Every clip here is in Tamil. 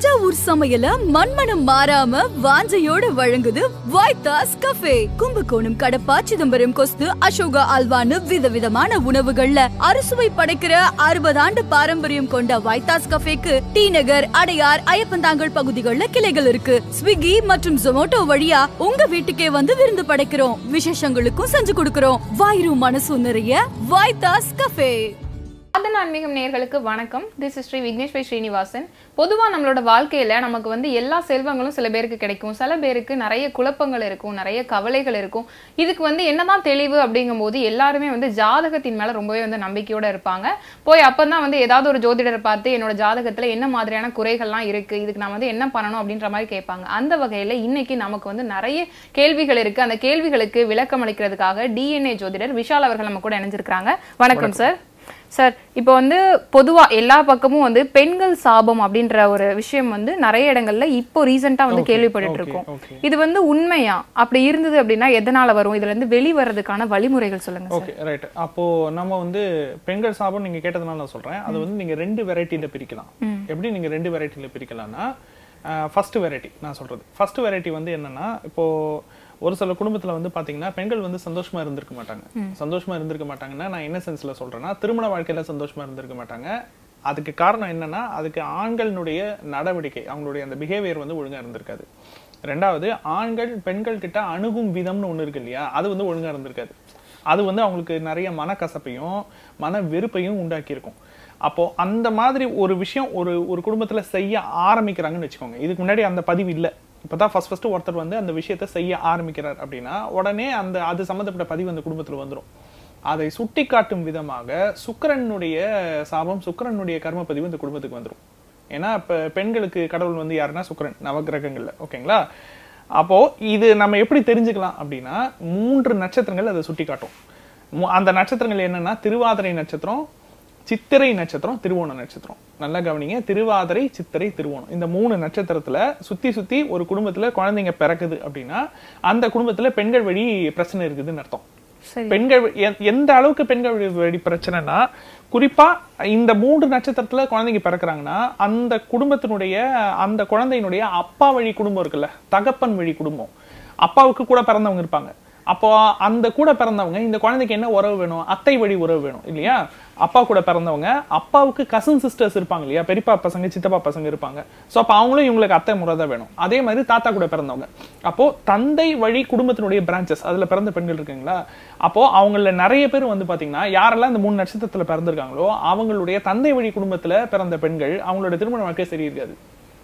தஞ்சாவூர் சமையல மண்மனம் மாறாம வாஞ்சையோட வழங்குது வைத்தாஸ் கஃபே கும்பகோணம் கடப்பா சிதம்பரம் கொஸ்து அசோகா அல்வான்னு விதவிதமான உணவுகள்ல அறுசுவை படைக்கிற அறுபது ஆண்டு பாரம்பரியம் கொண்ட வைத்தாஸ் கஃபேக்கு டி நகர் அடையார் ஐயப்பந்தாங்கல் பகுதிகளில் கிளைகள் இருக்கு ஸ்விக்கி மற்றும் ஜொமோட்டோ வழியா உங்க வீட்டுக்கே வந்து விருந்து படைக்கிறோம் விசேஷங்களுக்கும் செஞ்சு கொடுக்கிறோம் வாயிரும் மனசும் நிறைய வைத்தாஸ் கஃபே அதன் ஆன்மீகம் நேயர்களுக்கு வணக்கம் this is Sri Vignesh by Srinivasan பொதுவா நம்மளோட வாழ்க்கையில நமக்கு வந்து எல்லா செல்வங்களும் சில பேருக்கு கிடைக்கும் சில பேருக்கு நிறைய குழப்பங்கள் இருக்கும் நிறைய கவலைகள் இருக்கும் இதுக்கு வந்து என்னதான் தெளிவு அப்படிங்கும்போது எல்லாருமே வந்து ஜாதகத்தின் மேல ரொம்பவே வந்து நம்பிக்கையோட இருப்பாங்க போய் அப்பதான் வந்து ஏதாவது ஒரு ஜோதிடரை பார்த்து என்னோட ஜாதகத்துல என்ன மாதிரியான குறைகள்லாம் இருக்கு இதுக்கு நான் வந்து என்ன பண்ணணும் அப்படின்ற மாதிரி கேட்பாங்க அந்த வகையில இன்னைக்கு நமக்கு வந்து நிறைய கேள்விகள் இருக்கு அந்த கேள்விகளுக்கு விளக்கம் அளிக்கிறதுக்காக டிஎன்ஏ ஜோதிடர் விஷால் அவர்கள் நம்ம கூட இணைஞ்சிருக்காங்க வணக்கம் சார் சார் இப்போ வந்து பொதுவா எல்லா பக்கமும் வந்து பெண்கள் சாபம் அப்படின்ற ஒரு விஷயம் வந்து நிறைய இடங்கள்ல இப்போ ரீசெண்டா வந்து கேள்விப்பட்டுட்டு okay, இருக்கோம் okay. இது வந்து உண்மையா அப்படி இருந்தது அப்படின்னா எதனால வரும் இதுல இருந்து வெளிவரதுக்கான வழிமுறைகள் சொல்லுங்க சார் ஓகே ரைட் அப்போ நம்ம வந்து பெண்கள் சாபம் நீங்க கேட்டதுனால நான் சொல்றேன் அது வந்து நீங்க ரெண்டு வெரைட்டில பிரிக்கலாம் எப்படி நீங்க ரெண்டு வெரைட்டில பிரிக்கலாம்னா ஃபர்ஸ்ட் வெரைட்டி நான் சொல்றது ஃபர்ஸ்ட் வெரைட்டி வந்து என்னன்னா இப்போ ஒரு சில குடும்பத்துல வந்து பாத்தீங்கன்னா பெண்கள் வந்து சந்தோஷமா இருந்திருக்க மாட்டாங்க சந்தோஷமா இருந்திருக்க மாட்டாங்கன்னா நான் என்ன சென்ஸ்ல சொல்றேன்னா திருமண வாழ்க்கையில சந்தோஷமா இருந்திருக்க மாட்டாங்க அதுக்கு காரணம் என்னன்னா அதுக்கு ஆண்களினுடைய நடவடிக்கை அவங்களுடைய அந்த பிஹேவியர் வந்து ஒழுங்கா இருந்திருக்காது ரெண்டாவது ஆண்கள் பெண்கள் கிட்ட அணுகும் விதம்னு ஒண்ணு இருக்கு இல்லையா அது வந்து ஒழுங்கா இருந்திருக்காது அது வந்து அவங்களுக்கு நிறைய மனக்கசப்பையும் மன வெறுப்பையும் உண்டாக்கியிருக்கும் அப்போ அந்த மாதிரி ஒரு விஷயம் ஒரு ஒரு குடும்பத்துல செய்ய ஆரம்பிக்கிறாங்கன்னு வச்சுக்கோங்க இதுக்கு முன்னாடி அந்த பதிவு இல்ல இப்பதான் ஃபர்ஸ்ட் ஃபர்ஸ்ட் ஒருத்தர் வந்து அந்த விஷயத்த செய்ய ஆரம்பிக்கிறார் அப்படின்னா உடனே அந்த அது சம்மந்தப்பட்ட பதிவு அந்த குடும்பத்துல வந்துரும் அதை சுட்டிக்காட்டும் விதமாக சுக்கிரனுடைய சாபம் சுக்கிரனுடைய கர்ம பதிவு இந்த குடும்பத்துக்கு வந்துரும் ஏன்னா இப்ப பெண்களுக்கு கடவுள் வந்து யாருன்னா சுக்கிரன் நவகிரகங்கள்ல ஓகேங்களா அப்போ இது நம்ம எப்படி தெரிஞ்சுக்கலாம் அப்படின்னா மூன்று நட்சத்திரங்கள் அதை சுட்டி காட்டும் மு- அந்த நட்சத்திரங்கள் என்னன்னா திருவாதிரை நட்சத்திரம் சித்திரை நட்சத்திரம் திருவோண நட்சத்திரம் நல்லா கவனிங்க திருவாதிரை சித்திரை திருவோணம் இந்த மூணு நட்சத்திரத்துல சுத்தி சுத்தி ஒரு குடும்பத்துல குழந்தைங்க பிறக்குது அப்படின்னா அந்த குடும்பத்துல பெண்கள் வழி பிரச்சனை இருக்குதுன்னு அர்த்தம் சரி பெண்கள் எ- எந்த அளவுக்கு பெண்கள் வழி- வழி பிரச்சனைனா குறிப்பா இந்த மூன்று நட்சத்திரத்துல குழந்தைங்க பிறக்குறாங்கன்னா அந்த குடும்பத்தினுடைய அந்த குழந்தையினுடைய அப்பா வழி குடும்பம் இருக்குல்ல தகப்பன் வழி குடும்பம் அப்பாவுக்கு கூட பிறந்தவங்க இருப்பாங்க அப்போ அந்த கூட பிறந்தவங்க இந்த குழந்தைக்கு என்ன உறவு வேணும் அத்தை வழி உறவு வேணும் இல்லையா அப்பா கூட பிறந்தவங்க அப்பாவுக்கு கசின் சிஸ்டர்ஸ் இருப்பாங்க இல்லையா பெரியப்பா பசங்க சித்தப்பா பசங்க இருப்பாங்க சோ அப்ப அவங்களும் இவங்களுக்கு அத்தை முறை தான் வேணும் அதே மாதிரி தாத்தா கூட பிறந்தவங்க அப்போ தந்தை வழி குடும்பத்தினுடைய பிரான்ச்சஸ் அதுல பிறந்த பெண்கள் இருக்குங்களா அப்போ அவங்கள நிறைய பேர் வந்து பாத்தீங்கன்னா யாரெல்லாம் இந்த மூணு நட்சத்திரத்துல பிறந்திருக்காங்களோ அவங்களுடைய தந்தை வழி குடும்பத்துல பிறந்த பெண்கள் அவங்களோட திருமண வாழ்க்கை சரி இருக்காது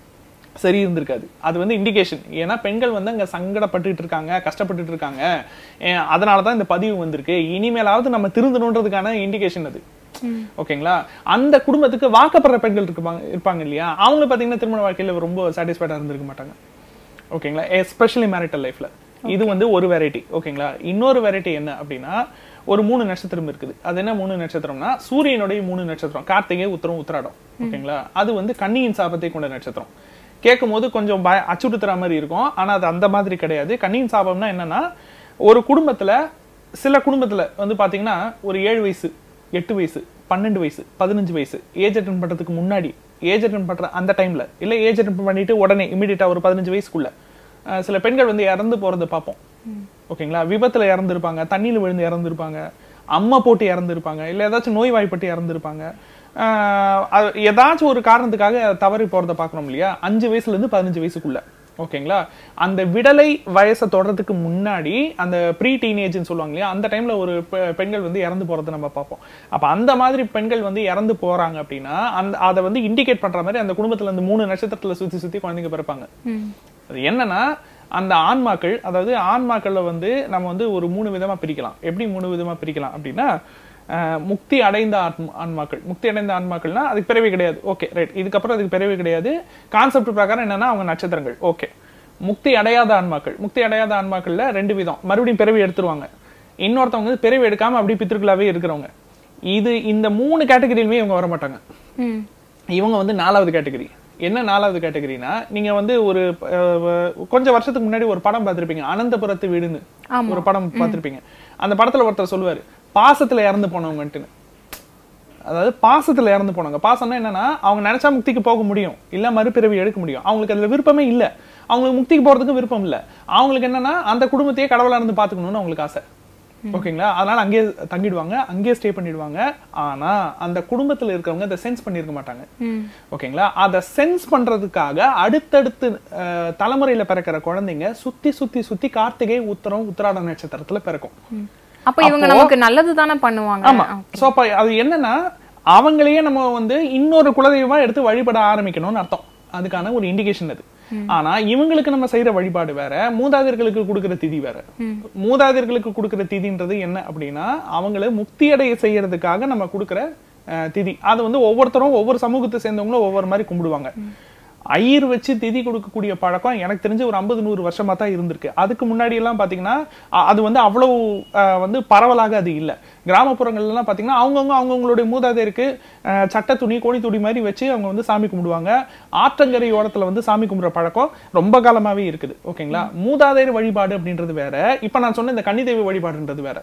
சரி இருந்திருக்காது அது வந்து இண்டிகேஷன் ஏன்னா பெண்கள் வந்து அங்க சங்கடப்பட்டுட்டு இருக்காங்க கஷ்டப்பட்டுட்டு இருக்காங்க ஏன் அதனால தான் இந்த பதிவு வந்திருக்கு இனிமேலாவது நம்ம திருந்தணுன்றதுக்கான இண்டிகேஷன் அது ஓகேங்களா அந்த குடும்பத்துக்கு வாக்கப்படுற பெண்கள் இருப்பாங்க இருப்பாங்க இல்லையா அவங்க பாத்தீங்கன்னா திருமண வாழ்க்கையில ரொம்ப சாட்டிஸ்ஃபைடா இருந்திருக்க மாட்டாங்க ஓகேங்களா எஸ்பெஷலி மேரிட்டல் லைஃப்ல இது வந்து ஒரு வெரைட்டி ஓகேங்களா இன்னொரு வெரைட்டி என்ன அப்படின்னா ஒரு மூணு நட்சத்திரம் இருக்குது அது என்ன மூணு நட்சத்திரம்னா சூரியனுடைய மூணு நட்சத்திரம் கார்த்திகை உத்தரம் உத்திராடம் ஓகேங்களா அது வந்து கன்னியின் சாபத்தை கொண்ட நட்சத்திரம் கேட்கும் போது கொஞ்சம் பய அச்சுறுத்துற மாதிரி இருக்கும் ஆனா அது அந்த மாதிரி கிடையாது கன்னியின் சாபம்னா என்னன்னா ஒரு குடும்பத்துல சில குடும்பத்துல வந்து பாத்தீங்கன்னா ஒரு ஏழு வயசு எட்டு வயசு பன்னெண்டு வயசு பதினஞ்சு வயசு ஏஜ் அட்டன் பண்றதுக்கு முன்னாடி ஏஜ் அட்டன் பண்ற அந்த டைம்ல இல்ல ஏஜ் அட்டன் பண்ணிட்டு உடனே இமிடியட்டா ஒரு பதினஞ்சு வயசுக்குள்ள அஹ் சில பெண்கள் வந்து இறந்து போறதை பார்ப்போம் ஓகேங்களா விபத்துல இறந்துருப்பாங்க தண்ணியில விழுந்து இறந்துருப்பாங்க அம்மா போட்டு இறந்துருப்பாங்க இல்ல ஏதாச்சும் நோய் வாய்ப்பட்டு இறந்துருப்பாங்க ஆஹ் அது ஏதாச்சும் ஒரு காரணத்துக்காக தவறி போறத பார்க்கணும் இல்லையா அஞ்சு வயசுல இருந்து பதினஞ்சு வயசுக்குள்ள ஓகேங்களா அந்த விடலை வயசை தொடறதுக்கு முன்னாடி அந்த ப்ரீ டீனேஜ்னு சொல்லுவாங்க இல்லையா அந்த டைம்ல ஒரு பெ- பெண்கள் வந்து இறந்து போறதை நம்ம பார்ப்போம் அப்ப அந்த மாதிரி பெண்கள் வந்து இறந்து போறாங்க அப்படின்னா அந்த அதை வந்து இண்டிகேட் பண்ற மாதிரி அந்த குடும்பத்துல இந்த மூணு நட்சத்திரத்துல சுத்தி சுத்தி குழந்தைங்க பிறப்பாங்க அது என்னன்னா அந்த ஆன்மாக்கள் அதாவது ஆன்மாக்கள்ல வந்து நம்ம வந்து ஒரு மூணு விதமா பிரிக்கலாம் எப்படி மூணு விதமா பிரிக்கலாம் அப்படின்னா அஹ், முக்தி அடைந்த ஆத்ம- ஆன்மாக்கள் முக்தி அடைந்த ஆன்மாக்கள்னா அதுக்கு பிறவி கிடையாது ஓகே ரைட் இதுக்கப்புறம் அதுக்கு பிறவி கிடையாது கான்செப்ட் பிரகாரம் என்னன்னா அவங்க நட்சத்திரங்கள் ஓகே முக்தி அடையாத ஆன்மாக்கள் முக்தி அடையாத ஆன்மாக்கள்ல ரெண்டு விதம் மறுபடியும் பிறவி எடுத்துருவாங்க இன்னொருத்தவங்க வந்து பிறவி எடுக்காம அப்படியே பித்திருக்களாவே இருக்கிறவங்க இது இந்த மூணு கேட்டகரியிலுமே இவங்க வர மாட்டாங்க ம் இவங்க வந்து நாலாவது கேட்டகரி என்ன நாலாவது கேட்டகரினா நீங்க வந்து ஒரு அஹ், கொஞ்சம் வருஷத்துக்கு முன்னாடி ஒரு படம் பார்த்திருப்பீங்க அனந்தபுரத்து வீடுன்னு ஒரு படம் பார்த்திருப்பீங்க அந்த படத்துல ஒருத்தர் சொல்லுவாரு பாசத்துல இறந்து போனவங்கன்ட்டுன்னு அதாவது பாசத்துல இறந்து போனாங்க பாசம்னா என்னன்னா அவங்க நினைச்சா முக்திக்கு போக முடியும் இல்ல மறுபிறவி எடுக்க முடியும் அவங்களுக்கு அதுல விருப்பமே இல்ல அவங்களுக்கு முக்திக்கு போறதுக்கு விருப்பம் இல்ல அவங்களுக்கு என்னன்னா அந்த குடும்பத்தையே கடவுளா இருந்து பாத்துக்கணும்னு அவங்களுக்கு ஆசை ஓகேங்களா அதனால அங்கேயே தங்கிடுவாங்க அங்கேயே ஸ்டே பண்ணிடுவாங்க ஆனா அந்த குடும்பத்துல இருக்கவங்க அதை சென்ஸ் பண்ணிருக்க மாட்டாங்க ஓகேங்களா அதை சென்ஸ் பண்றதுக்காக அடுத்தடுத்து அஹ், தலைமுறையில பிறக்கிற குழந்தைங்க சுத்தி சுத்தி சுத்தி கார்த்திகை உத்தரம் உத்திராட நட்சத்திரத்துல பிறக்கும் அப்ப இவங்க நமக்கு நல்லது தானே பண்ணுவாங்க ஆமா சோ அப்ப அது என்னன்னா அவங்களையே நம்ம வந்து இன்னொரு குலதெய்வமா எடுத்து வழிபட ஆரம்பிக்கணும்னு அர்த்தம் அதுக்கான ஒரு இண்டிகேஷன் அது ஆனா இவங்களுக்கு நம்ம செய்யற வழிபாடு வேற மூதாதையர்களுக்கு கொடுக்கிற திதி வேற மூதாதையர்களுக்கு கொடுக்கிற திதின்றது என்ன அப்படின்னா அவங்கள முக்தியடைய செய்யறதுக்காக நம்ம கொடுக்கிற அஹ், திதி அது வந்து ஒவ்வொருத்தரும் ஒவ்வொரு சமூகத்தை சேர்ந்தவங்களும் ஒவ்வொரு மாதிரி கும்பிடுவாங்க ஐயர் வச்சு திதி கொடுக்கக்கூடிய பழக்கம் எனக்கு தெரிஞ்சு ஒரு ஐம்பது நூறு வருஷமா தான் இருந்திருக்கு அதுக்கு முன்னாடி எல்லாம் பாத்தீங்கன்னா அ- அது வந்து அவ்வளவு அஹ், வந்து பரவலாக அது இல்ல கிராமப்புறங்கள்ல எல்லாம் பாத்தீங்கன்னா அவங்கவுங்க அவங்கவுங்களுடைய மூதாதையருக்கு அஹ், சட்டை துணி கோழி துணி மாதிரி வச்சு அவங்க வந்து சாமி கும்பிடுவாங்க ஆற்றங்கரை ஓரத்துல வந்து சாமி கும்பிடுற பழக்கம் ரொம்ப காலமாவே இருக்குது ஓகேங்களா மூதாதையர் வழிபாடு அப்படின்றது வேற இப்ப நான் சொன்ன இந்த கன்னிதெய்வ வழிபாடுன்றது வேற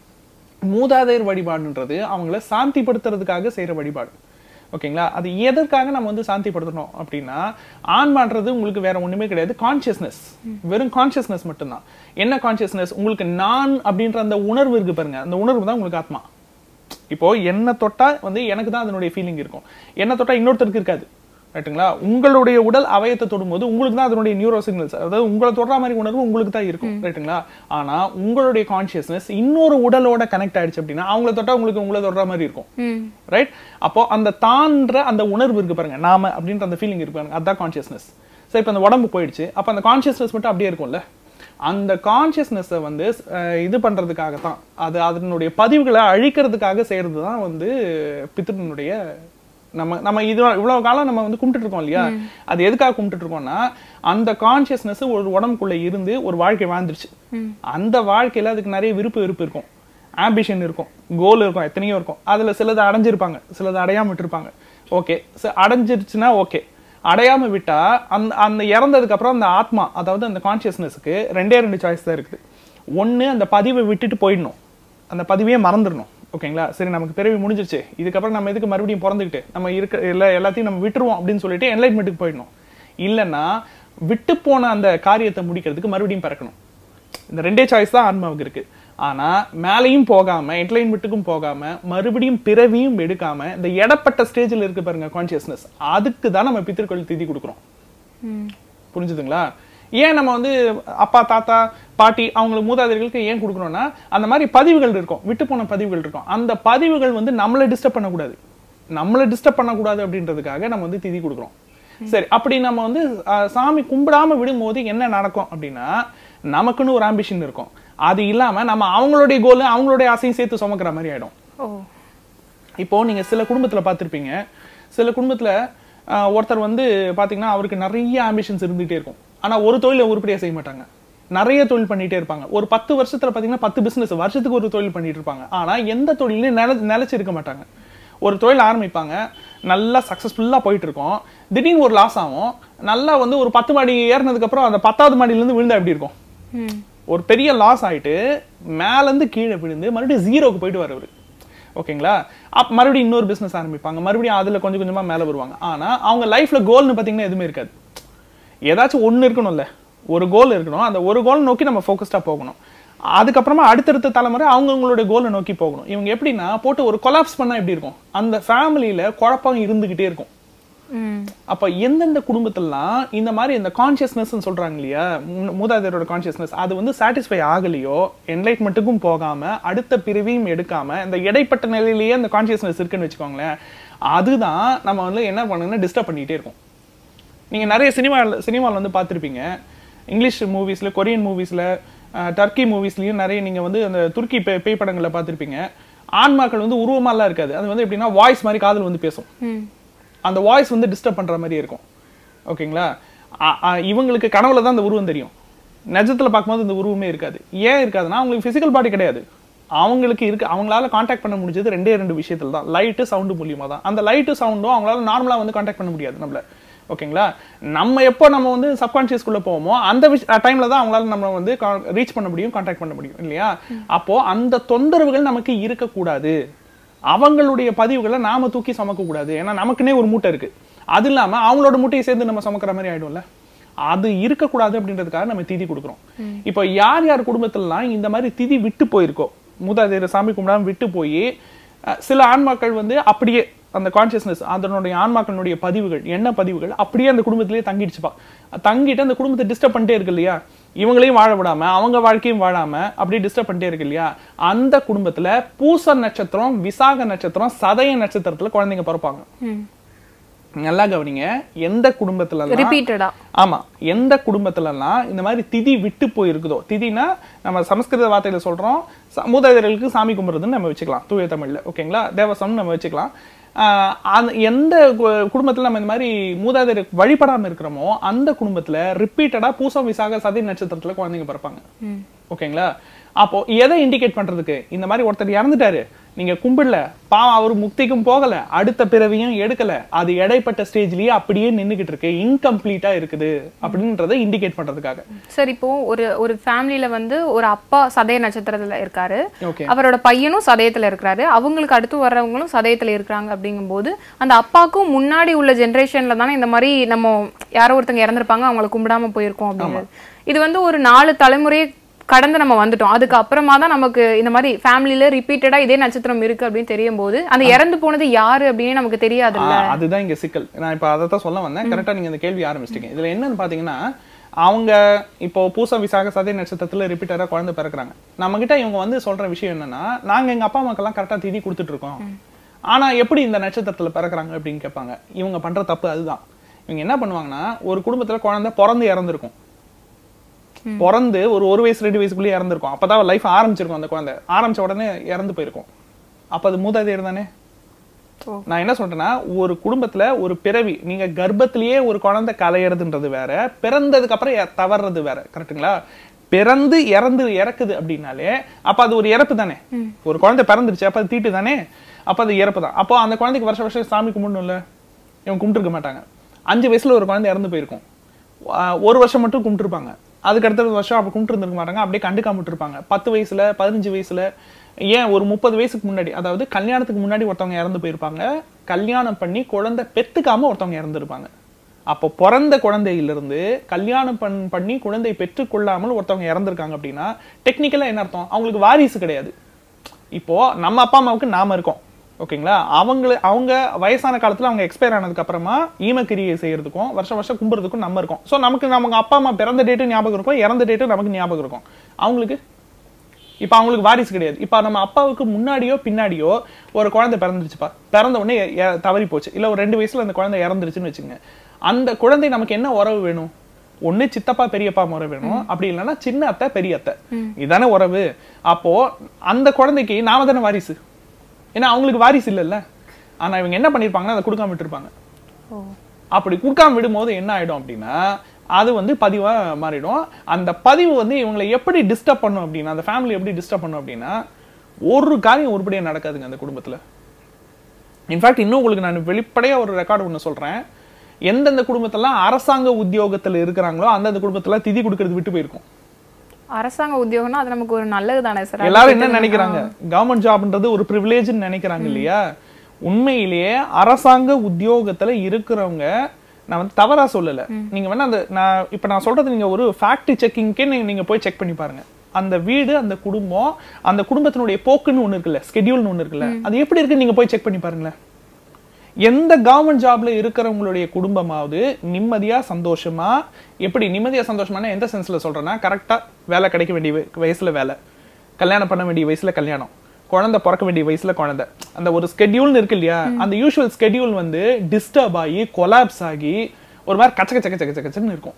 மூதாதையர் வழிபாடுன்றது அவங்கள சாந்திப்படுத்துறதுக்காக செய்யற வழிபாடு ஓகேங்களா அது எதற்காக நம்ம வந்து சாந்திப்படுத்தணும் அப்படின்னா ஆன்மான்றது உங்களுக்கு வேற ஒண்ணுமே கிடையாது கான்சியஸ்னஸ் வெறும் கான்சியஸ்னஸ் மட்டும்தான் என்ன கான்சியஸ்னஸ் உங்களுக்கு நான் அப்படின்ற அந்த உணர்வு இருக்கு பாருங்க அந்த உணர்வு தான் உங்களுக்கு ஆத்மா இப்போ என்ன தொட்டா வந்து எனக்கு தான் அதனுடைய ஃபீலிங் இருக்கும் என்ன தொட்டா இன்னொருத்தருக்கு இருக்காது ரைட்டுங்களா உங்களுடைய உடல் அவயத்தை தொடும்போது உங்களுக்கு தான் அதனுடைய நியூரோ சிக்னல்ஸ் அதாவது உங்களை தொடுற மாதிரி உணர்வு உங்களுக்கு தான் இருக்கும் ரைட்டுங்களா ஆனா உங்களுடைய கான்சியஸ்னஸ் இன்னொரு உடலோட கனெக்ட் ஆயிடுச்சு அப்படின்னா அவங்கள தொட்டா உங்களுக்கு உங்களை தொடுற மாதிரி இருக்கும் ம் ரைட் அப்போ அந்த தான்ற அந்த உணர்வு இருக்கு பாருங்க நாம அப்படின்ற அந்த ஃபீலிங் இருக்கு பாருங்க அதான் கான்சியஸ்னஸ் சரி இப்போ அந்த உடம்பு போயிடுச்சு அப்போ அந்த கான்சியஸ்னஸ் மட்டும் அப்படியே இருக்கும்ல அந்த கான்சியஸ்னஸை வந்து அஹ், இது பண்றதுக்காக தான் அது அதனுடைய பதிவுகளை அழிக்கிறதுக்காக செய்யறது தான் வந்து பித்ருனுடைய நம்ம நம்ம இது இவ்வளவு காலம் நம்ம வந்து கும்பிட்டுட்டு இருக்கோம் இல்லையா அது எதுக்காக கும்பிட்டுட்டு இருக்கோம்னா அந்த கான்சியஸ்னஸ் ஒரு உடம்புக்குள்ள இருந்து ஒரு வாழ்க்கை வாழ்ந்துருச்சு அந்த வாழ்க்கையில அதுக்கு நிறைய விருப்பு வெறுப்பு இருக்கும் ஆம்பிஷன் இருக்கும் கோல் இருக்கும் எத்தனையோ இருக்கும் அதுல சிலது அடைஞ்சிருப்பாங்க சிலது அடையாம விட்டுருப்பாங்க ஓகே அடைஞ்சிருச்சுன்னா ஓகே அடையாம விட்டா அந்த அந்த இறந்ததுக்கு அப்புறம் அந்த ஆத்மா அதாவது அந்த கான்சியஸ்னஸ்க்கு ரெண்டே ரெண்டு சாய்ஸ் தான் இருக்குது ஒண்ணு அந்த பதிவை விட்டுட்டு போயிடணும் அந்த பதிவையே மறந்துடணும் ஓகேங்களா சரி நமக்கு பிறவி முடிஞ்சிருச்சு இதுக்கப்புறம் நம்ம எதுக்கு மறுபடியும் பிறந்துக்கிட்டு நம்ம இருக்க எல்லா எல்லாத்தையும் நம்ம விட்டுருவோம் அப்படின்னு சொல்லிட்டு என்லைட்மெண்ட்டுக்கு போயிடணும் இல்லைன்னா விட்டு போன அந்த காரியத்தை முடிக்கிறதுக்கு மறுபடியும் பிறக்கணும் இந்த ரெண்டே சாய்ஸ் தான் ஆன்மாவுக்கு இருக்கு ஆனா மேலையும் போகாம என்லைன்மெண்ட்டுக்கும் போகாம மறுபடியும் பிறவியும் எடுக்காம இந்த இடப்பட்ட ஸ்டேஜ்ல இருக்கு பாருங்க கான்சியஸ்னஸ் அதுக்கு தான் நம்ம பித்திருக்கள் திதி கொடுக்குறோம் ம் புரிஞ்சுதுங்களா ஏன் நம்ம வந்து அப்பா தாத்தா பாட்டி அவங்களுக்கு மூதாதையர்களுக்கு ஏன் கொடுக்கணும்னா அந்த மாதிரி பதிவுகள் இருக்கும் விட்டு போன பதிவுகள் இருக்கும் அந்த பதிவுகள் வந்து நம்மளை டிஸ்டர்ப் பண்ணக்கூடாது நம்மளை டிஸ்டர்ப் பண்ணக்கூடாது அப்படின்றதுக்காக நம்ம வந்து திதி கொடுக்குறோம் சரி அப்படி நம்ம வந்து அஹ், சாமி கும்பிடாம விடும்போது என்ன நடக்கும் அப்படின்னா நமக்குன்னு ஒரு ஆம்பிஷன் இருக்கும் அது இல்லாம நம்ம அவங்களுடைய கோல் அவங்களுடைய ஆசையும் சேர்த்து சுமக்கிற மாதிரி ஆயிடும் ஓ இப்போ நீங்க சில குடும்பத்துல பார்த்திருப்பீங்க சில குடும்பத்துல ஆஹ், ஒருத்தர் வந்து பாத்தீங்கன்னா அவருக்கு நிறைய ஆம்பிஷன்ஸ் இருந்துகிட்டே இருக்கும் ஆனா ஒரு தொழிலை உருப்படியா செய்ய மாட்டாங்க நிறைய தொழில் பண்ணிட்டே இருப்பாங்க ஒரு பத்து வருஷத்துல பாத்தீங்கன்னா பத்து பிசினஸ் வருஷத்துக்கு ஒரு தொழில் பண்ணிட்டு இருப்பாங்க ஆனா எந்த தொழிலையும் நில நிலைச்சு இருக்க மாட்டாங்க ஒரு தொழில் ஆரம்பிப்பாங்க நல்லா சக்சஸ்ஃபுல்லா போயிட்டு இருக்கும் திடீர்னு ஒரு லாஸ் ஆகும் நல்லா வந்து ஒரு பத்து மாடி ஏறினதுக்கு அப்புறம் அந்த பத்தாவது மாடியில இருந்து விழுந்தா எப்படி இருக்கும் ம் ஒரு பெரிய லாஸ் ஆயிட்டு மேல இருந்து கீழே விழுந்து மறுபடியும் ஜீரோக்கு போயிட்டு வரவர் ஓகேங்களா அப் மறுபடியும் இன்னொரு பிசினஸ் ஆரம்பிப்பாங்க மறுபடியும் அதுல கொஞ்சம் கொஞ்சமா மேல வருவாங்க ஆனா அவங்க லைஃப்ல கோல்னு பாத்தீங்கன்னா எதுவுமே இருக்காது ஏதாச்சும் ஒண்ணு இருக்கணும்ல ஒரு கோல் இருக்கணும் அந்த ஒரு கோல் நோக்கி நம்ம ஃபோக்கஸ்டா போகணும் அதுக்கப்புறமா அடுத்தடுத்த தலைமுறை அவங்கவுங்களுடைய கோலை நோக்கி போகணும் இவங்க எப்படின்னா போட்டு ஒரு கொலாப்ஸ் பண்ணா எப்படி இருக்கும் அந்த ஃபேமிலியில குழப்பம் இருந்துகிட்டே இருக்கும் ம் அப்ப எந்தெந்த குடும்பத்திலாம் இந்த மாதிரி இந்த கான்சியஸ்னஸ் சொல்றாங்க இல்லையா மூ- மூதாதையரோட கான்சியஸ்னஸ் அது வந்து சாட்டிஸ்ஃபை ஆகலையோ என்லைட்மெண்ட்டுக்கும் போகாம அடுத்த பிரிவையும் எடுக்காம இந்த இடைப்பட்ட நிலையிலேயே அந்த கான்சியஸ்னஸ் இருக்குன்னு வச்சுக்கோங்களேன் அதுதான் நம்ம வந்து என்ன பண்ணுங்கன்னா டிஸ்டர்ப் பண்ணிட்டே இருக்கும் நீங்க நிறைய சினிமா சினிமாவில் வந்து பார்த்திருப்பீங்க இங்கிலீஷ் மூவிஸ்ல கொரியன் மூவிஸ்ல டர்க்கி மூவிஸ்லயும் நிறைய நீங்க வந்து அந்த துருக்கி பே- பேய் படங்களை பார்த்திருப்பீங்க ஆன்மாக்கள் வந்து உருவமாலாம் இருக்காது அது வந்து எப்படின்னா வாய்ஸ் மாதிரி காதல் வந்து பேசும் ம் அந்த வாய்ஸ் வந்து டிஸ்டர்ப் பண்ற மாதிரி இருக்கும் ஓகேங்களா அ- அ- இவங்களுக்கு கனவுல தான் அந்த உருவம் தெரியும் நிஜத்துல பார்க்கும்போது இந்த உருவமே இருக்காது ஏன் இருக்காதுன்னா அவங்களுக்கு பிசிக்கல் பாடி கிடையாது அவங்களுக்கு இருக்கு அவங்களால காண்டாக்ட் பண்ண முடிஞ்சது ரெண்டே ரெண்டு விஷயத்துல தான் லைட்டு சவுண்டு மூலியமா தான் அந்த லைட்டு சவுண்டும் அவங்களால நார்மலா வந்து காண்டாக்ட் பண்ண முடியாது நம்மள ஓகேங்களா நம்ம எப்போ நம்ம வந்து சப்கான்சியஸ்குள்ள போவோமோ அந்த டைம்ல தான் அவங்களால நம்ம வந்து ரீச் பண்ண முடியும் காண்டாக்ட் பண்ண முடியும் இல்லையா அப்போ அந்த தொந்தரவுகள் நமக்கு இருக்கக்கூடாது அவங்களுடைய பதிவுகளை நாம தூக்கி சமக்க கூடாது ஏன்னா நமக்குன்னே ஒரு மூட்டை இருக்கு அது இல்லாம அவங்களோட மூட்டையை சேர்ந்து நம்ம சமக்கிற மாதிரி ஆயிடும்ல அது இருக்கக்கூடாது அப்படின்றதுக்காக நம்ம திதி கொடுக்குறோம் இப்போ யார் யார் குடும்பத்திலலாம் இந்த மாதிரி திதி விட்டு போயிருக்கோ மூதாதையர் சாமி கும்பிடாம விட்டு போய் அஹ், சில ஆன்மாக்கள் வந்து அப்படியே அந்த கான்சியஸ்னஸ் அதனுடைய ஆன்மாக்களுடைய பதிவுகள் என்ன பதிவுகள் அப்படியே அந்த குடும்பத்திலேயே தங்கிடுச்சுப்பா தங்கிட்டு அந்த குடும்பத்தை டிஸ்டர்ப் பண்ணிட்டே இருக்கு இல்லையா இவங்களையும் வாழ விடாம அவங்க வாழ்க்கையும் வாழாம அப்படியே டிஸ்டர்ப் பண்ணிட்டே இருக்கு இல்லையா அந்த குடும்பத்துல பூச நட்சத்திரம் விசாக நட்சத்திரம் சதய நட்சத்திரத்துல குழந்தைங்க பிறப்பாங்க நல்லா கவனிங்க எந்த குடும்பத்துல ரிப்பீட்டடா ஆமா எந்த குடும்பத்துலலாம் இந்த மாதிரி திதி விட்டு போயிருக்குதோ திதினா நம்ம சமஸ்கிருத வார்த்தையில சொல்றோம் ச- மூதாதையர்களுக்கு சாமி கும்பிடுறதுன்னு நம்ம வச்சுக்கலாம் தூய தமிழ்ல ஓகேங்களா தேவசம் நம்ம வச்சுக்கலாம் ஆஹ் அந்த எந்த கு- குடும்பத்துல நம்ம இந்த மாதிரி மூதாதையர் வழிபடாம இருக்கிறோமோ அந்த குடும்பத்துல ரிப்பீட்டடா பூசம் விசாக சதி நட்சத்திரத்துல குழந்தைங்க பிறப்பாங்க ஓகேங்களா அப்போ எதை இண்டிகேட் பண்றதுக்கு இந்த மாதிரி ஒருத்தர் இறந்துட்டாரு நீங்க கும்பிடல பாவம் அவர் முக்திக்கும் போகல அடுத்த பிறவியும் எடுக்கல அது இடைப்பட்ட ஸ்டேஜ்லயே அப்படியே நின்னுகிட்டு இருக்கு இன்கம்ப்ளீட்டா இருக்குது அப்படின்றத இண்டிகேட் பண்றதுக்காக சார் இப்போ ஒரு ஒரு ஃபேமிலில வந்து ஒரு அப்பா சதய நட்சத்திரத்துல இருக்காரு ஓகே அவரோட பையனும் சதயத்துல இருக்கிறாரு அவங்களுக்கு அடுத்து வர்றவங்களும் சதயத்துல இருக்கிறாங்க அப்படிங்கும்போது அந்த அப்பாவுக்கும் முன்னாடி உள்ள ஜெனரேஷன்ல தானே இந்த மாதிரி நம்ம யாரோ ஒருத்தங்க இறந்திருப்பாங்க அவங்கள கும்பிடாம போயிருக்கோம் அப்படிங்கிறது இது வந்து ஒரு நாலு தலைமுறையை கடந்து நம்ம வந்துட்டோம் அதுக்கு அப்புறமா தான் நமக்கு இந்த மாதிரி ஃபேமிலில ரிப்பீட்டடா இதே நட்சத்திரம் இருக்கு அப்படின்னு தெரியும் போது அந்த இறந்து போனது யாரு அப்படின்னு நமக்கு தெரியாதுல்ல ஆ, அதுதான் இங்க சிக்கல் நான் இப்ப அதை தான் சொல்ல வந்தேன் கரெக்டா நீங்க இந்த கேள்வி ஆரம்பிச்சிட்டீங்க இதுல என்னன்னு பாத்தீங்கன்னா அவங்க இப்போ பூச விசாக சதய நட்சத்திரத்துல ரிப்பீட்டரா குழந்தை பிறக்குறாங்க நம்ம கிட்ட இவங்க வந்து சொல்ற விஷயம் என்னன்னா நாங்க எங்க அப்பா அம்மாக்கெல்லாம் கரெக்டா திதி கொடுத்துட்டு இருக்கோம் ஆனா எப்படி இந்த நட்சத்திரத்துல பிறக்குறாங்க அப்படின்னு கேட்பாங்க இவங்க பண்ற தப்பு அதுதான் இவங்க என்ன பண்ணுவாங்கன்னா ஒரு குடும்பத்துல குழந்தை பிறந்து இறந்துருக்கும் பிறந்து ஒரு ஒரு வயசு ரெண்டு வயசுக்குள்ளேயே இறந்துருக்கும் அப்பதான் லைஃப் ஆரம்பிச்சிருக்கும் அந்த குழந்தை ஆரம்பிச்ச உடனே இறந்து போயிருக்கும் அப்ப அது மூதாதையர் தானே ஓ. நான் என்ன சொல்றேன்னா ஒரு குடும்பத்துல ஒரு பிறவி நீங்க கர்ப்பத்திலேயே ஒரு குழந்தை கலையறதுன்றது வேற பிறந்ததுக்கு அப்புறம் இற- தவறுறது வேற கரெக்ட்டுங்களா பிறந்து இறந்து இறக்குது அப்படின்னாலே அப்ப அது ஒரு இறப்பு தானே ஒரு குழந்தை பிறந்துருச்சு அப்ப அது தீட்டு தானே அப்ப அது இறப்பு தான் அப்போ அந்த குழந்தைக்கு வருஷம் வருஷம் சாமி கும்பிடணும்ல இவங்க கும்பிட்டுருக்க மாட்டாங்க அஞ்சு வயசுல ஒரு குழந்தை இறந்து போயிருக்கும் ஆஹ் ஒரு வருஷம் மட்டும் கும்பிட்டுருப்பாங்க அதுக்கு அடுத்த வருஷம் அப்ப கும்பிட்டு இருந்திருக்க மாட்டாங்க அப்படியே கண்டுக்காம விட்டுருப்பாங்க பத்து வயசுல பதினஞ்சு வயசுல ஏன் ஒரு முப்பது வயசுக்கு முன்னாடி அதாவது கல்யாணத்துக்கு முன்னாடி ஒருத்தவங்க இறந்து போயிருப்பாங்க கல்யாணம் பண்ணி குழந்தை பெத்துக்காம ஒருத்தவங்க இறந்துருப்பாங்க அப்போ பிறந்த குழந்தையிலிருந்து கல்யாணம் பண் பண்ணி குழந்தை பெற்றுக்கொள்ளாமல் ஒருத்தவங்க இறந்திருக்காங்க அப்படின்னா டெக்னிக்கலா என்ன அர்த்தம் அவங்களுக்கு வாரிசு கிடையாது இப்போ நம்ம அப்பா அம்மாவுக்கு நாம இருக்கோம் ஓகேங்களா அவங்கள அவங்க வயசான காலத்துல அவங்க எக்ஸ்பயர் ஆனதுக்கு அப்புறமா ஈமக்கிரியை செய்யறதுக்கும் வருஷம் வருஷம் கும்புறதுக்கும் நம்ம இருக்கோம் சோ நமக்கு நமக்கு அப்பா அம்மா பிறந்த டேட்டும் ஞாபகம் இருக்கும் இறந்த டேட்டும் நமக்கு ஞாபகம் இருக்கும் அவங்களுக்கு இப்ப அவங்களுக்கு வாரிசு கிடையாது இப்ப நம்ம அப்பாவுக்கு முன்னாடியோ பின்னாடியோ ஒரு குழந்தை பிறந்துருச்சுப்பா பிறந்த உடனே எ- எ- தவறி போச்சு இல்ல ஒரு ரெண்டு வயசுல அந்த குழந்தை இறந்துருச்சுன்னு வச்சுங்க அந்த குழந்தை நமக்கு என்ன உறவு வேணும் ஒண்ணு சித்தப்பா பெரியப்பா முறை வேணும் அப்படி இல்லைன்னா சின்ன அத்தை பெரிய அத்தை இதானே உறவு அப்போ அந்த குழந்தைக்கு நாம தானே வாரிசு ஏன்னா அவங்களுக்கு வாரிசு இல்லைல்ல ஆனா இவங்க என்ன பண்ணிருப்பாங்கன்னா அதை கொடுக்காம விட்டுருப்பாங்க ஓ அப்படி கொடுக்காம விடும்போது என்ன ஆயிடும் அப்படின்னா அது வந்து பதிவா மாறிடும் அந்த பதிவு வந்து இவங்களை எப்படி டிஸ்டர்ப் பண்ணும் அப்படின்னா அந்த ஃபேமிலி எப்படி டிஸ்டர்ப் பண்ணும் அப்படின்னா ஒரு காரியம் உருப்படியா நடக்காதுங்க அந்த குடும்பத்துல இன்ஃபேக்ட் இன்னும் உங்களுக்கு நான் வெளிப்படையா ஒரு ரெக்கார்டு ஒண்ணு சொல்றேன் எந்தெந்த குடும்பத்தெல்லாம் அரசாங்க உத்தியோகத்துல இருக்கிறாங்களோ அந்தந்த குடும்பத்துல திதி கொடுக்கறது விட்டு போயிருக்கும் அரசாங்க உத்தியோகம்னா அது நமக்கு ஒரு நல்லது தானே சார் எல்லாரும் என்ன நினைக்கிறாங்க கவர்மெண்ட் ஜாப்ன்றது ஒரு ப்ரிவிலேஜ்னு நினைக்கிறாங்க இல்லையா உண்மையிலேயே அரசாங்க உத்தியோகத்துல இருக்கிறவங்க நான் வந்து தவறா சொல்லல நீங்க வேணா அந்த நான் இப்ப நான் சொல்றது நீங்க ஒரு ஃபேக்ட் செக்கிங்க்கே நீங்க நீங்க போய் செக் பண்ணி பாருங்க அந்த வீடு அந்த குடும்பம் அந்த குடும்பத்தினுடைய போக்குன்னு ஒண்ணு இருக்குல்ல ஸ்கெடியூல்னு ஒண்ணு இருக்குல்ல அது எப்படி இருக்குன்னு நீங்க போய் செக் பண்ணி பாருங்களேன் எந்த கவர்மெண்ட் ஜாப்ல இருக்கிறவங்களுடைய குடும்பமாவது நிம்மதியா சந்தோஷமா எப்படி நிம்மதியா சந்தோஷமான எந்த சென்ஸ்ல சொல்றேன்னா கரெக்டா வேலை கிடைக்க வேண்டிய வய- வயசுல வேலை கல்யாணம் பண்ண வேண்டிய வயசுல கல்யாணம் குழந்தை பிறக்க வேண்டிய வயசுல குழந்தை அந்த ஒரு ஸ்கெடியூல்னு இருக்கு இல்லையா அந்த யூஷுவல் ஸ்கெடியூல் வந்து டிஸ்டர்ப் ஆகி கொலாப்ஸ் ஆகி ஒரு மாதிரி கச்ச கச்ச கச்ச கச்ச கச்சன்னு இருக்கும்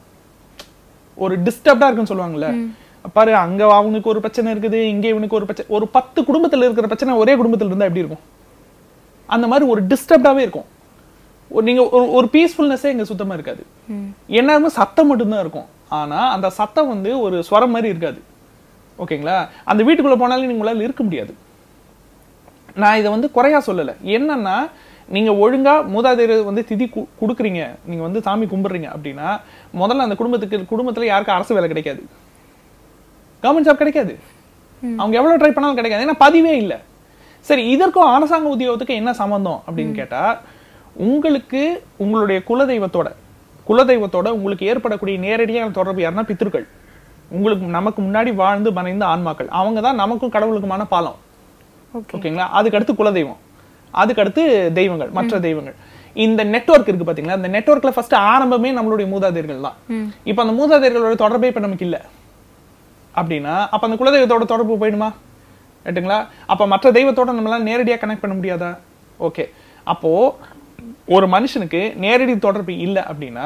ஒரு டிஸ்டர்ப்டா இருக்குன்னு சொல்லுவாங்கல்ல பாரு அங்க அவனுக்கு ஒரு பிரச்சனை இருக்குது இங்க இவனுக்கு ஒரு பிரச்சனை ஒரு பத்து குடும்பத்துல இருக்கிற பிரச்சனை ஒரே குடும்பத்துல இருந்தா எப்படி இருக்கும் அந்த மாதிரி ஒரு டிஸ்டர்ப்டாவே இருக்கும் ஒரு நீங்க ஒரு ஒரு பீஸ்ஃபுல்னஸே இங்க சுத்தமா இருக்காது எல்லாருமே சத்தம் மட்டும்தான் இருக்கும் ஆனா அந்த சத்தம் வந்து ஒரு ஸ்வரம் மாதிரி இருக்காது ஓகேங்களா அந்த வீட்டுக்குள்ள போனாலும் நீங்க உங்களால இருக்க முடியாது நான் இதை வந்து குறையா சொல்லல என்னன்னா நீங்க ஒழுங்கா மூதாதையர் வந்து திதி கு- கொடுக்குறீங்க நீங்க வந்து சாமி கும்பிடுறீங்க அப்படின்னா முதல்ல அந்த குடும்பத்துக்கு குடும்பத்துல யாருக்கும் அரசு வேலை கிடைக்காது கவர்மெண்ட் ஜாப் கிடைக்காது அவங்க எவ்வளவு ட்ரை பண்ணாலும் கிடைக்காது ஏன்னா பதிவே இல்ல சரி இதற்கும் அரசாங்க உத்தியோகத்துக்கு என்ன சம்பந்தம் அப்படின்னு கேட்டா உங்களுக்கு உங்களுடைய குலதெய்வத்தோட குலதெய்வத்தோட உங்களுக்கு ஏற்படக்கூடிய நேரடியான தொடர்பு யாருன்னா பித்ருக்கள் உங்களுக்கு நமக்கு முன்னாடி வாழ்ந்து மறைந்த ஆன்மாக்கள் அவங்க தான் நமக்கும் கடவுளுக்குமான பாலம் ஓகேங்களா அதுக்கு அடுத்து குலதெய்வம் அதுக்கு அடுத்து தெய்வங்கள் மற்ற தெய்வங்கள் இந்த நெட்வொர்க் இருக்கு பாத்தீங்களா இந்த நெட்வொர்க்ல ஃபர்ஸ்ட் ஆரம்பமே நம்மளுடைய மூதாதையர்கள் தான் இப்போ அந்த மூதாதையர்களோட தொடர்பே இப்ப நமக்கு இல்ல அப்படின்னா அப்ப அந்த குலதெய்வத்தோட தொடர்பு போயிடுமா ரைட்டுங்களா அப்ப மற்ற தெய்வத்தோட நம்மளால நேரடியா கனெக்ட் பண்ண முடியாதா ஓகே அப்போ ஒரு மனுஷனுக்கு நேரடி தொடர்பு இல்ல அப்படின்னா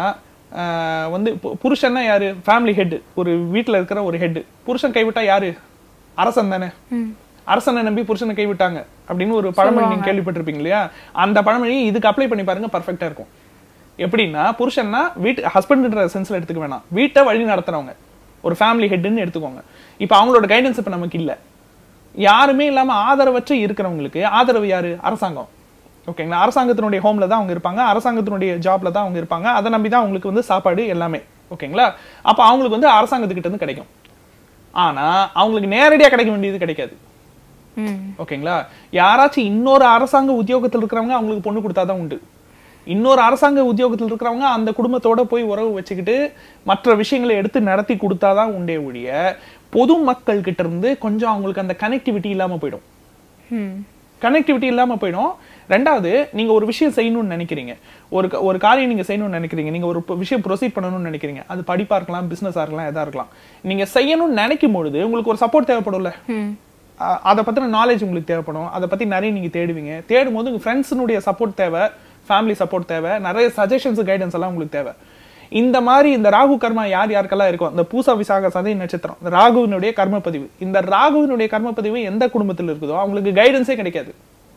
ஆஹ் வந்து பு- புருஷன்னா யாரு ஃபேமிலி ஹெட் ஒரு வீட்ல இருக்கிற ஒரு ஹெட் புருஷன் கைவிட்டா யாரு அரசன் தானே அரசனை நம்பி புருஷனை கைவிட்டாங்க அப்படின்னு ஒரு பழமொழி நீங்க கேள்விப்பட்டிருப்பீங்க இல்லையா அந்த பழமொழி இதுக்கு அப்ளை பண்ணி பாருங்க பர்ஃபெக்டா இருக்கும் எப்படின்னா புருஷன்னா வீட்டு ஹஸ்பண்ட்ன்ற சென்ஸ்ல எடுத்துக்க வேணாம் வீட்டை வழி நடத்துறவங்க ஒரு ஃபேமிலி ஹெட்னு எடுத்துக்கோங்க இப்போ அவங்களோட கைடன்ஸ் இப்ப நமக்கு இல்ல யாருமே இல்லாம ஆதரவற்று இருக்கிறவங்களுக்கு ஆதரவு யாரு அரசாங்கம் ஓகேங்களா அரசாங்கத்தினுடைய ஹோம்ல தான் அவங்க இருப்பாங்க அரசாங்கத்தினுடைய ஜாப்ல தான் அவங்க இருப்பாங்க அதை நம்பி தான் அவங்களுக்கு வந்து சாப்பாடு எல்லாமே ஓகேங்களா அப்ப அவங்களுக்கு வந்து அரசாங்கத்துக்கிட்ட இருந்து கிடைக்கும் ஆனா அவங்களுக்கு நேரடியா கிடைக்க வேண்டியது கிடைக்காது ம் ஓகேங்களா யாராச்சும் இன்னொரு அரசாங்க உத்தியோகத்தில் இருக்கிறவங்க அவங்களுக்கு பொண்ணு கொடுத்தாதான் உண்டு இன்னொரு அரசாங்க உத்தியோகத்தில் இருக்கிறவங்க அந்த குடும்பத்தோட போய் உறவு வச்சுக்கிட்டு மற்ற விஷயங்களை எடுத்து நடத்தி கொடுத்தாதான் உண்டே ஒழிய பொது மக்கள் கிட்ட இருந்து கொஞ்சம் அவங்களுக்கு அந்த கனெக்டிவிட்டி இல்லாம போயிடும் ம் கனெக்டிவிட்டி இல்லாம போயிடும் ரெண்டாவது நீங்க ஒரு விஷயம் செய்யணும்னு நினைக்கிறீங்க ஒரு க- ஒரு காரியம் நீங்க செய்யணும்னு நினைக்கிறீங்க நீங்க ஒரு ப- விஷயம் ப்ரொசீட் பண்ணணும்னு நினைக்கிறீங்க அது படிப்பா இருக்கலாம் பிசினஸா இருக்கலாம் எதா இருக்கலாம் நீங்க செய்யணும்னு நினைக்கும் பொழுது உங்களுக்கு ஒரு சப்போர்ட் தேவைப்படும்ல ம் அ- அதை பத்தின நாலேஜ் உங்களுக்கு தேவைப்படும் அதை பத்தி நிறைய நீங்க தேடுவீங்க தேடும் போது உங்க ஃப்ரெண்ட்ஸினுடைய சப்போர்ட் தேவை ஃபேமிலி சப்போர்ட் தேவை நிறைய சஜஷன்ஸ் கைடன்ஸ் எல்லாம் உங்களுக்கு தேவை இந்த மாதிரி இந்த ராகு கர்மா யார் யாருக்கெல்லாம் இருக்கும் இந்த பூசா விசாக சதை நட்சத்திரம் இந்த ராகுவினுடைய கர்ம பதிவு இந்த ராகுவினுடைய கர்ம பதிவு எந்த குடும்பத்தில் இருக்குதோ அவங்களுக்கு கைடன்ஸே கிடைக்காது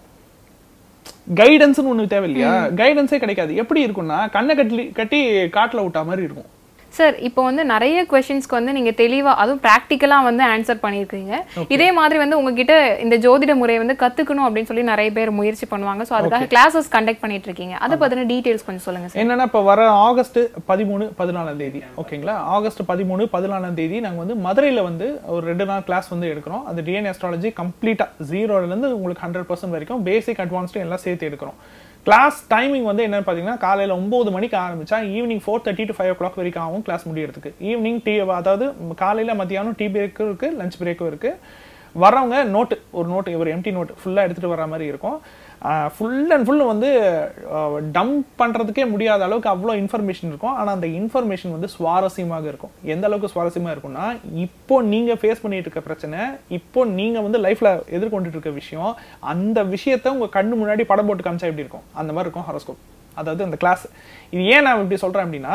கைடன்ஸ்னு ஒண்ணு தேவை இல்லையா கைடன்ஸே கிடைக்காது எப்படி இருக்கும்னா கண்ணை கட்டி கட்டி காட்டுல விட்டா மாதிரி இருக்கும் சார் இப்போ வந்து நிறைய கொஸ்டின்ஸ்க்கு வந்து நீங்க தெளிவா அதுவும் ப்ராக்டிக்கலா வந்து ஆன்சர் பண்ணியிருக்கீங்க இதே மாதிரி வந்து உங்ககிட்ட இந்த ஜோதிட முறையை வந்து கத்துக்கணும் அப்படின்னு சொல்லி நிறைய பேர் முயற்சி பண்ணுவாங்க ஸோ அதுக்காக கிளாஸஸ் கண்டக்ட் பண்ணிட்டு இருக்கீங்க அதை பத்தின டீடைல்ஸ் கொஞ்சம் சொல்லுங்க சார் என்னன்னா இப்ப வர ஆகஸ்ட் பதிமூணு பதினாலாம் தேதி ஓகேங்களா ஆகஸ்ட் பதிமூணு பதினாலாம் தேதி நாங்க வந்து மதுரையில வந்து ஒரு ரெண்டு நாள் கிளாஸ் வந்து எடுக்கிறோம் அது டிஎன்ஏ அஸ்ட்ராலஜி கம்ப்ளீட்டா ஜீரோல இருந்து உங்களுக்கு ஹண்ட்ரட் பர்சன்ட் வரைக்கும் பேசிக் அட்வான்ஸ்டு எல்லாம் சேர்த்து எடுக்கிறோம் கிளாஸ் டைமிங் வந்து என்னன்னு பாத்தீங்கன்னா காலையில ஒன்பது மணிக்கு ஆரம்பிச்சா evening four thirty to five o'clock வரைக்கும் ஆகும் கிளாஸ் முடியறதுக்கு ஈவினிங் டீ அதாவது காலையில மத்தியானம் டீ பிரேக்கும் இருக்கு லஞ்ச் பிரேக்கும் இருக்கு வரவங்க நோட்டு ஒரு நோட்டு ஒரு எம்டி நோட் ஃபுல்லா எடுத்துட்டு வர மாதிரி இருக்கும் ஃபுல் அண்ட் ஃபுல் வந்து டம்ப் பண்றதுக்கே முடியாத அளவுக்கு அவ்வளோ இன்ஃபர்மேஷன் இருக்கும் ஆனா அந்த இன்ஃபர்மேஷன் வந்து சுவாரஸ்யமாக இருக்கும் எந்த அளவுக்கு சுவாரஸ்யமா இருக்கும்னா இப்போ நீங்க ஃபேஸ் பண்ணிட்டு இருக்க பிரச்சனை இப்போ நீங்க வந்து லைஃப்ல எதிர்கொண்டுட்டு இருக்க விஷயம் அந்த விஷயத்த உங்க கண்ணு முன்னாடி படம் போட்டு காமிச்சா எப்படி இருக்கும் அந்த மாதிரி இருக்கும் ஹாரோஸ்கோப் அதாவது அந்த கிளாஸ் இது ஏன் நான் இப்படி சொல்றேன் அப்படின்னா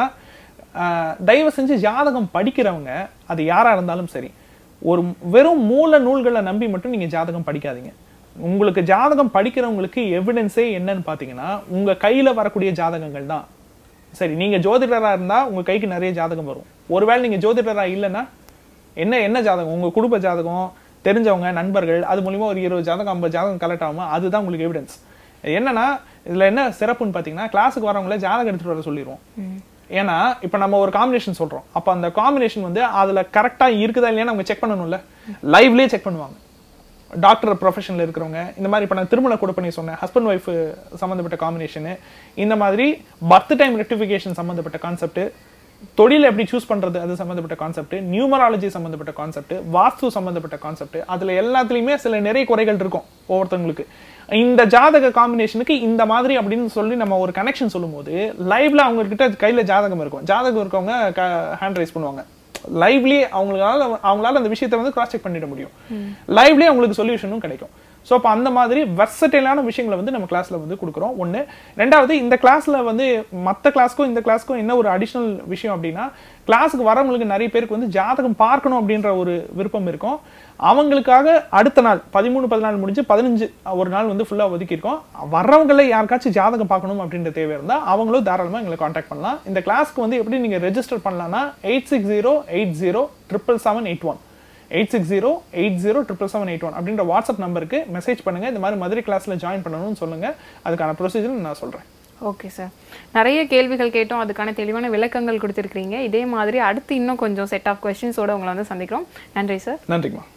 ஆஹ் தயவு செஞ்சு ஜாதகம் படிக்கிறவங்க அது யாரா இருந்தாலும் சரி ஒரு வெறும் மூல நூல்களை நம்பி மட்டும் நீங்க ஜாதகம் படிக்காதீங்க உங்களுக்கு ஜாதகம் படிக்கிறவங்களுக்கு எவிடன்ஸே என்னன்னு பாத்தீங்கன்னா உங்க கையில வரக்கூடிய ஜாதகங்கள் தான் சரி நீங்க ஜோதிடரா இருந்தா உங்க கைக்கு நிறைய ஜாதகம் வரும் ஒருவேளை நீங்க ஜோதிடரா இல்லைன்னா என்ன என்ன ஜாதகம் உங்க குடும்ப ஜாதகம் தெரிஞ்சவங்க நண்பர்கள் அது மூலியமா ஒரு இருபது ஜாதகம் ஐம்பது ஜாதகம் கலெக்ட் ஆகுமா அதுதான் உங்களுக்கு எவிடன்ஸ் என்னன்னா இதுல என்ன சிறப்புன்னு பாத்தீங்கன்னா கிளாஸுக்கு வரவங்கள ஜாதகம் எடுத்துட்டு வர சொல்லிடுவோம் ஏன்னா இப்ப நம்ம ஒரு காம்பினேஷன் சொல்றோம் அப்ப அந்த காம்பினேஷன் வந்து அதுல கரெக்டா இருக்குதா இல்லையா அவங்க செக் பண்ணணும்ல லைவ்லயே செக் பண்ணுவாங்க டாக்டர் ப்ரொஃபஷனில் இருக்கிறவங்க இந்த மாதிரி இப்போ நான் திருமண கொடுப்பனி சொன்னேன் ஹஸ்பண்ட் ஒய்ஃப் சம்மந்தப்பட்ட காம்பினேஷனு இந்த மாதிரி பர்த் டைம் ரெக்டிஃபிகேஷன் சம்மந்தப்பட்ட கான்செப்ட் தொழில் எப்படி சூஸ் பண்றது அது சம்மந்தப்பட்ட கான்செப்ட் நியூமராலஜி சம்மந்தப்பட்ட கான்செப்ட் வாஸ்து சம்மந்தப்பட்ட கான்செப்ட் அதுல எல்லாத்துலயுமே சில நிறைய குறைகள் இருக்கும் ஒவ்வொருத்தவங்களுக்கு இந்த ஜாதக காம்பினேஷனுக்கு இந்த மாதிரி அப்படின்னு சொல்லி நம்ம ஒரு கனெக்ஷன் சொல்லும்போது லைவ்ல அவங்க கிட்ட கையில ஜாதகம் இருக்கும் ஜாதகம் இருக்கவங்க ஹேண்ட் ரைஸ் பண்ணுவாங்க லைவ்லயே அவங்களால அவங்களால அந்த விஷயத்தை வந்து கிராஸ் செக் பண்ணிட முடியும் லைவ்லயே அவங்களுக்கு சொல்யூஷனும் கிடைக்கும் ஸோ அப்போ அந்த மாதிரி வெர்சடைலான விஷயங்களை வந்து நம்ம கிளாஸ்ல வந்து கொடுக்குறோம் ஒன்று ரெண்டாவது இந்த கிளாஸ்ல வந்து மற்ற கிளாஸ்க்கும் இந்த கிளாஸ்க்கும் என்ன ஒரு அடிஷ்னல் விஷயம் அப்படின்னா கிளாஸுக்கு வரவங்களுக்கு நிறைய பேருக்கு வந்து ஜாதகம் பார்க்கணும் அப்படின்ற ஒரு விருப்பம் இருக்கும் அவங்களுக்காக அடுத்த நாள் பதிமூணு பதினாலு முடிஞ்சு பதினஞ்சு ஒரு நாள் வந்து ஃபுல்லாக ஒதுக்கியிருக்கோம் வர்றவங்கள யாருக்காச்சும் ஜாதகம் பார்க்கணும் அப்படின்ற தேவை இருந்தால் அவங்களும் தாராளமாக எங்களை காண்டாக்ட் பண்ணலாம் இந்த கிளாஸ்க்கு வந்து எப்படி நீங்கள் ரெஜிஸ்டர் பண்ணலாம்னா eight six zero eight zero triple seven eight one eight six zero eight zero triple seven eight one அப்படின்ற வாட்ஸ்அப் நம்பருக்கு மெசேஜ் பண்ணுங்க இந்த மாதிரி மதுரை கிளாஸ்ல ஜாயின் பண்ணணும்னு சொல்லுங்க அதுக்கான ப்ரொசீஜர் நான் சொல்றேன் ஓகே சார் நிறைய கேள்விகள் கேட்டோம் அதுக்கான தெளிவான விளக்கங்கள் கொடுத்துருக்கீங்க இதே மாதிரி அடுத்து இன்னும் கொஞ்சம் செட் ஆஃப் கொஸ்டின்ஸோட உங்களை வந்து சந்திக்கிறோம் நன்றி சார் நன்றிங்கம்மா